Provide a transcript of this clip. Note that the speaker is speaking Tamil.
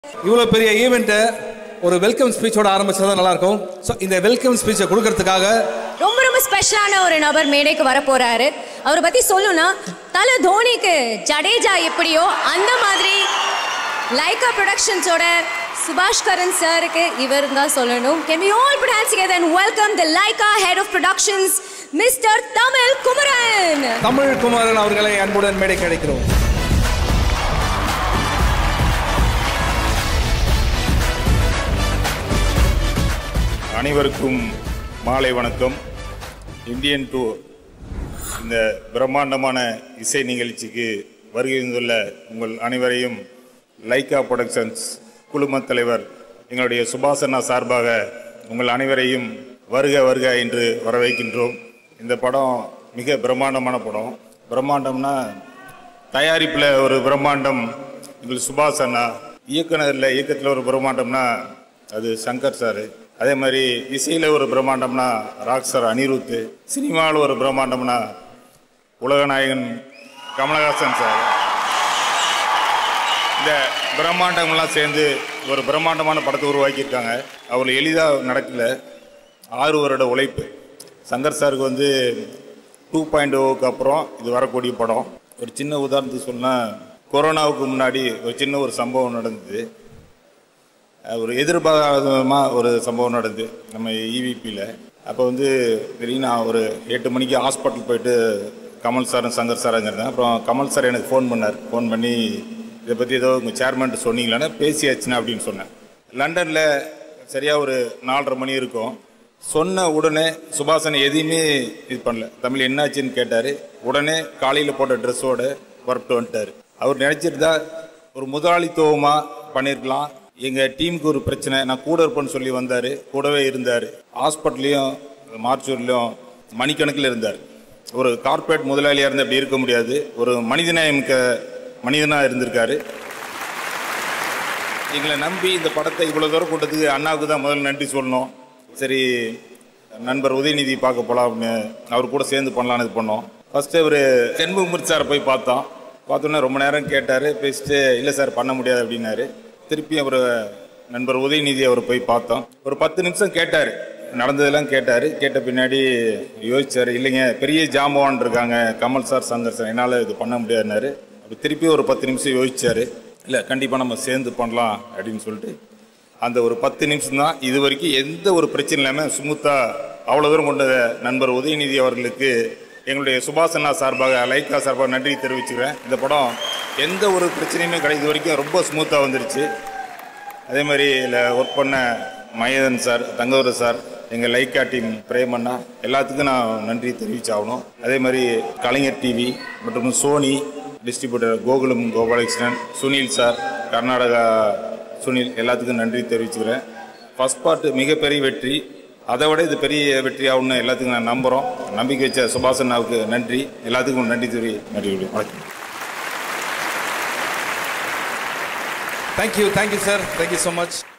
இவ்வளோ பெரிய ஈவெண்ட்டை ஒரு வெல்கம் ஸ்பீச்சோட ஆரம்பிச்சா தான் நல்லா இருக்கும் ஸோ இந்த வெல்கம் ஸ்பீச்சை கொடுக்கறதுக்காக ரொம்ப ரொம்ப ஸ்பெஷலான ஒரு நபர் மேடைக்கு வர போறாரு அவரை பத்தி சொல்லணும்னா தல தோனிக்கு ஜடேஜா எப்படியோ அந்த மாதிரி லைகா ப்ரொடக்ஷன்ஸோட சுபாஷ் கரன் சாருக்கு இவர் தான் சொல்லணும் can we all put hands together and welcome the Lyca head of productions mister Tamil Kumaran Tamil Kumaran அவர்களை அன்புடன் மேடைக்கு அழைக்கிறோம் அனைவருக்கும் மாலை வணக்கம் இந்தியன் டூ இந்த பிரம்மாண்டமான இசை நிகழ்ச்சிக்கு வருகை தந்துள்ள உங்கள் அனைவரையும் லைகா புரொடக்ஷன்ஸ் குழுமத் தலைவர் எங்களுடைய சுபாசனா சார்பாக உங்கள் அனைவரையும் வருக வருக என்று வரவேற்கின்றோம் இந்த படம் மிக பிரம்மாண்டமான படம் பிரம்மாண்டம்னா தயாரிப்பில் ஒரு பிரம்மாண்டம் எங்கள் சுபாஷ் அண்ணா இயக்குனரில் இயக்கத்தில் ஒரு பிரம்மாண்டம்னா அது சங்கர் சார் அதே மாதிரி இசையில் ஒரு பிரம்மாண்டம்னா ராக் சார் அனிருத் சினிமாவில் ஒரு பிரம்மாண்டம்னா உலகநாயகன் கமலஹாசன் சார் இந்த பிரம்மாண்டங்கள்லாம் சேர்ந்து ஒரு பிரம்மாண்டமான படத்தை உருவாக்கியிருக்காங்க அவ்வளோ எளிதாக நடக்கல ஆறு வருட உழைப்பு சங்கர் சாருக்கு வந்து டூ பாயிண்ட் ஓக்கு அப்புறம் இது வரக்கூடிய படம் ஒரு சின்ன உதாரணத்துக்கு சொன்னால் கொரோனாவுக்கு முன்னாடி ஒரு சின்ன ஒரு சம்பவம் நடந்தது அஹ் ஒரு எதிர்பாராதமாக ஒரு சம்பவம் நடந்தது நம்ம இவிபியில் அப்போ வந்து திடீர்னு ஒரு எட்டு மணிக்கு ஹாஸ்பிட்டல் போயிட்டு கமல் சாரும் சங்கர் சார் அங்கே இருந்தாங்க அப்புறம் கமல் சார் எனக்கு ஃபோன் பண்ணார் ஃபோன் பண்ணி இதை பற்றி ஏதோ உங்கள் சேர்மன்ட்டு சொன்னீங்களான்னு பேசியாச்சுன்னா அப்படின்னு சொன்னேன் லண்டனில் சரியாக ஒரு நாலரை மணி இருக்கும் சொன்ன உடனே சுபாசன் எதையுமே இது பண்ணல தமிழ் என்னாச்சுன்னு கேட்டார் உடனே காலையில் போட்ட ட்ரெஸ்ஸோட புறப்பட்டு வந்துட்டார் அவர் நினச்சிருந்தா ஒரு முதலாளித்துவமாக பண்ணியிருக்கலாம் எங்கள் டீமுக்கு ஒரு பிரச்சனை நான் கூட இருப்பேன்னு சொல்லி வந்தார் கூடவே இருந்தார் ஹாஸ்பிட்டல்லையும் மார்ச்சூர்லேயும் மணிக்கணக்கில் இருந்தார் ஒரு கார்ப்பரேட் முதலாளியாக இருந்து அப்படி இருக்க முடியாது ஒரு மனிதநேயமிக்க மனிதனாக இருந்திருக்காரு எங்களை நம்பி இந்த படத்தை இவ்வளோ தூரம் கூட்டத்துக்கு அண்ணாவுக்கு தான் முதல்ல நன்றி சொல்லணும் சரி நண்பர் உதயநிதி பார்க்க போகலாம் அப்படின்னு அவர் கூட சேர்ந்து பண்ணலான்னு இது பண்ணோம் ஃபஸ்ட்டு அவர் செண்பகமுரி சாரை போய் பார்த்தோம் பார்த்தோன்னே ரொம்ப நேரம் கேட்டார் பேசிட்டு இல்லை சார் பண்ண முடியாது அப்படின்னாரு திருப்பி அவர் நண்பர் உதயநிதி அவர் போய் பார்த்தோம் ஒரு பத்து நிமிஷம் கேட்டார் நடந்ததெல்லாம் கேட்டார் கேட்ட பின்னாடி யோசிச்சார் இல்லைங்க பெரிய ஜாம்பவான் இருக்காங்க கமல் சார் சங்கர் சார் என்னால் இது பண்ண முடியாதுனாரு அப்படி திருப்பி ஒரு பத்து நிமிஷம் யோசிச்சார் இல்லை கண்டிப்பாக நம்ம சேர்ந்து பண்ணலாம் அப்படின்னு சொல்லிட்டு அந்த ஒரு பத்து நிமிஷம் தான் இது வரைக்கும் எந்த ஒரு பிரச்சனை இல்லாமல் ஸ்மூத்தாக அவ்வளோ தூரம் கொண்ட நண்பர் உதயநிதி அவர்களுக்கு எங்களுடைய சுபாசனா சார்பாக லைக்கா சார்பாக நன்றி தெரிவிச்சுக்கிறேன் இந்த படம் எந்த ஒரு பிரச்சனையுமே கிடையாது இது வரைக்கும் ரொம்ப ஸ்மூத்தாக வந்துருச்சு அதே மாதிரி இதில் ஒர்க் பண்ண மயதன் சார் தங்கவர சார் எங்கள் லைக்கா டீம் பிரேமண்ணா எல்லாத்துக்கும் நான் நன்றி தெரிவிச்சாகணும் அதே மாதிரி கலைஞர் டிவி மற்றும் Sony distributor Gokulam Gopalakrishnan Sunil sir Karnataka Sunil எல்லாத்துக்கும் நன்றி தெரிவிச்சுக்கிறேன் ஃபஸ்ட் பார்ட் மிகப்பெரிய வெற்றி அதை விட இது பெரிய வெற்றி ஆகும்னு எல்லாத்துக்கும் நான் நம்புகிறோம் நம்பிக்கை வச்ச சுபாசனாவுக்கு நன்றி எல்லாத்துக்கும் நன்றி தெரிவி நன்றி வணக்கம் thank you thank you sir thank you so much